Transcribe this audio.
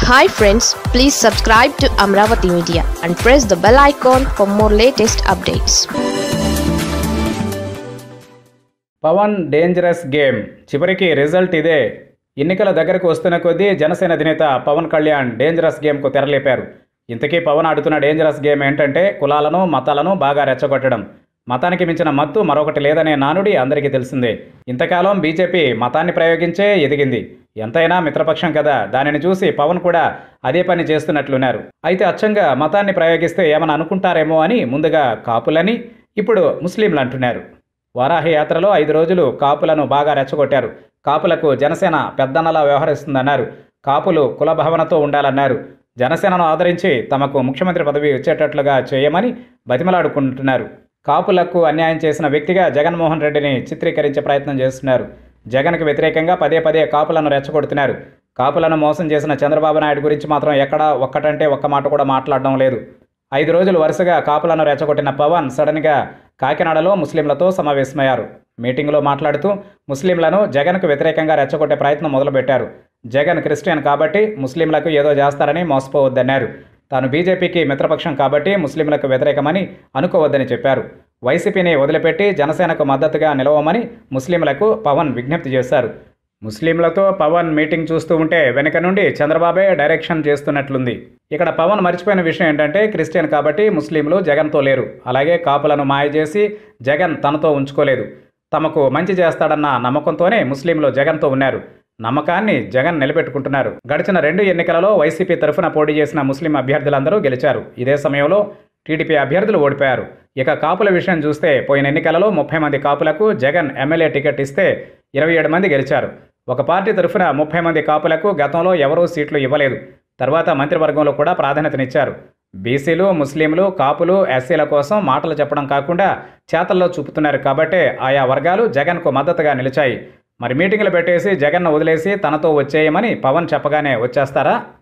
hi friends please subscribe to Amaravati media and press the bell icon for more latest updates Pawan dangerous game చివరికి result ఇదే ఎన్నికల దగ్గరకు వస్తున్న కొద్దీ జనసేన అధినేత పవన్ కళ్యాణ్ డేంజరస్ గేమ్కు తెరలేపారు ఇంతకీ పవన్ ఆడుతున్న డేంజరస్ గేమ్ ఏంటంటే కులాలను మతాలను బాగా రెచ్చగొట్టడం మతానికి మించిన మత్తు మరొకటి లేదనే నానుడి అందరికీ తెలిసిందే ఇంతకాలం బీజేపీ మతాన్ని ప్రయోగించే ఎదిగింది ఎంతైనా మిత్రపక్షం కదా దానిని చూసి పవన్ కూడా అదే పని చేస్తున్నట్లున్నారు అయితే అచ్చంగా మతాన్ని ప్రయోగిస్తే ఏమని అనుకుంటారేమో అని ముందుగా కాపులని ఇప్పుడు ముస్లింలు అంటున్నారు వారాహి యాత్రలో ఐదు రోజులు కాపులను బాగా రెచ్చగొట్టారు కాపులకు జనసేన పెద్దన్నలా వ్యవహరిస్తుందన్నారు కాపులు కుల భావనతో ఉండాలన్నారు జనసేనను ఆదరించి తమకు ముఖ్యమంత్రి పదవి వచ్చేటట్లుగా చేయమని బతిమలాడుకుంటున్నారు కాపులకు అన్యాయం చేసిన వ్యక్తిగా జగన్మోహన్ రెడ్డిని చిత్రీకరించే ప్రయత్నం చేస్తున్నారు జగన్కు వ్యతిరేకంగా పదే పదే కాపులను రెచ్చగొడుతున్నారు కాపులను మోసం చేసిన చంద్రబాబు నాయుడు గురించి మాత్రం ఎక్కడా ఒక్కటంటే ఒక్క మాట కూడా మాట్లాడడం లేదు ఐదు రోజులు వరుసగా కాపులను రెచ్చగొట్టిన పవన్ సడన్గా కాకినాడలో ముస్లింలతో సమావేశమయ్యారు మీటింగ్లో మాట్లాడుతూ ముస్లింలను జగన్కు వ్యతిరేకంగా రెచ్చగొట్టే ప్రయత్నం మొదలుపెట్టారు జగన్ క్రిస్టియన్ కాబట్టి ముస్లింలకు ఏదో చేస్తారని మోసపోవద్దన్నారు తాను బీజేపీకి మిత్రపక్షం కాబట్టి ముస్లింలకు వ్యతిరేకమని అనుకోవద్దని చెప్పారు వైసీపీని వదిలిపెట్టి జనసేనకు మద్దతుగా నిలవమని ముస్లింలకు పవన్ విజ్ఞప్తి చేశారు ముస్లింలతో పవన్ మీటింగ్ చూస్తూ ఉంటే వెనుక నుండి చంద్రబాబే డైరెక్షన్ చేస్తున్నట్లుంది ఇక్కడ పవన్ మర్చిపోయిన విషయం ఏంటంటే క్రిస్టియన్ కాబట్టి ముస్లింలు జగన్తో లేరు అలాగే కాపులను మాయ చేసి జగన్ తనతో ఉంచుకోలేదు తమకు మంచి చేస్తాడన్న నమ్మకంతోనే ముస్లింలు జగన్తో ఉన్నారు నమ్మకాన్ని జగన్ నిలబెట్టుకుంటున్నారు గడిచిన రెండు ఎన్నికలలో వైసీపీ తరఫున పోటీ చేసిన ముస్లిం అభ్యర్థులందరూ గెలిచారు ఇదే సమయంలో టీడీపీ అభ్యర్థులు ఓడిపోయారు ఇక కాపుల విషయం చూస్తే పోయిన ఎన్నికలలో ముప్పై మంది కాపులకు జగన్ ఎమ్మెల్యే టికెట్ ఇస్తే ఇరవై ఏడు మంది గెలిచారు ఒక పార్టీ తరఫున ముప్పై మంది కాపులకు గతంలో ఎవరూ సీట్లు ఇవ్వలేదు తర్వాత మంత్రివర్గంలో కూడా ప్రాధాన్యతనిచ్చారు బీసీలు ముస్లింలు కాపులు ఎస్సీల కోసం మాటలు చెప్పడం కాకుండా చేతల్లో చూపుతున్నారు కాబట్టే ఆయా వర్గాలు జగన్కు మద్దతుగా నిలిచాయి మరి మీటింగులు పెట్టేసి జగన్ను వదిలేసి తనతో వచ్చేయమని పవన్ చెప్పగానే వచ్చేస్తారా